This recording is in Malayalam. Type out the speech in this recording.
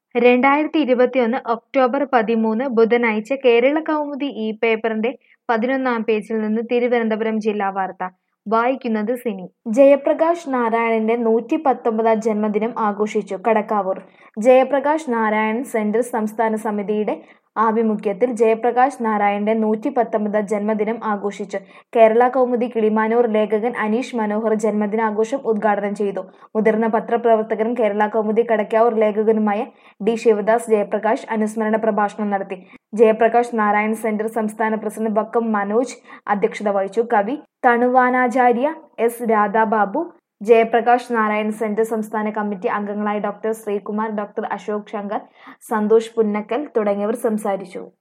രണ്ടായിരത്തി ഇരുപത്തിയൊന്ന് ഒക്ടോബർ പതിമൂന്ന് ബുധനാഴ്ച കേരള കൗമുദി ഈ പേപ്പറിന്റെ പതിനൊന്നാം പേജിൽ നിന്ന് തിരുവനന്തപുരം ജില്ലാ വാർത്ത വായിക്കുന്നത് സിനി ജയപ്രകാശ് നാരായണന്റെ നൂറ്റി പത്തൊമ്പതാം ജന്മദിനം ആഘോഷിച്ചു കടക്കാവൂർ ജയപ്രകാശ് നാരായൺ സെന്റർ സംസ്ഥാന സമിതിയുടെ ആഭിമുഖ്യത്തിൽ ജയപ്രകാശ് നാരായണന്റെ നൂറ്റി പത്തൊമ്പതാം ജന്മദിനം ആഘോഷിച്ചു കേരള കൗമുദി കിളിമാനൂർ ലേഖകൻ അനീഷ് മനോഹർ ജന്മദിനാഘോഷം ഉദ്ഘാടനം ചെയ്തു മുതിർന്ന പത്രപ്രവർത്തകരും കേരള കൗമുദി കടക്കാവൂർ ലേഖകനുമായ ഡി ശിവദാസ് ജയപ്രകാശ് അനുസ്മരണ പ്രഭാഷണം നടത്തി ജയപ്രകാശ് നാരായൺ സെന്റർ സംസ്ഥാന പ്രസിഡന്റ് ബക്കം മനോജ് അധ്യക്ഷത വഹിച്ചു കവി തണുവാനാചാര്യ എസ് രാധാബാബു ജയപ്രകാശ് നാരായൺ സെന്റർ സംസ്ഥാന കമ്മിറ്റി അംഗങ്ങളായ ഡോക്ടർ ശ്രീകുമാർ ഡോക്ടർ അശോക് ശങ്കർ സന്തോഷ് പുന്നക്കൽ തുടങ്ങിയവർ സംസാരിച്ചു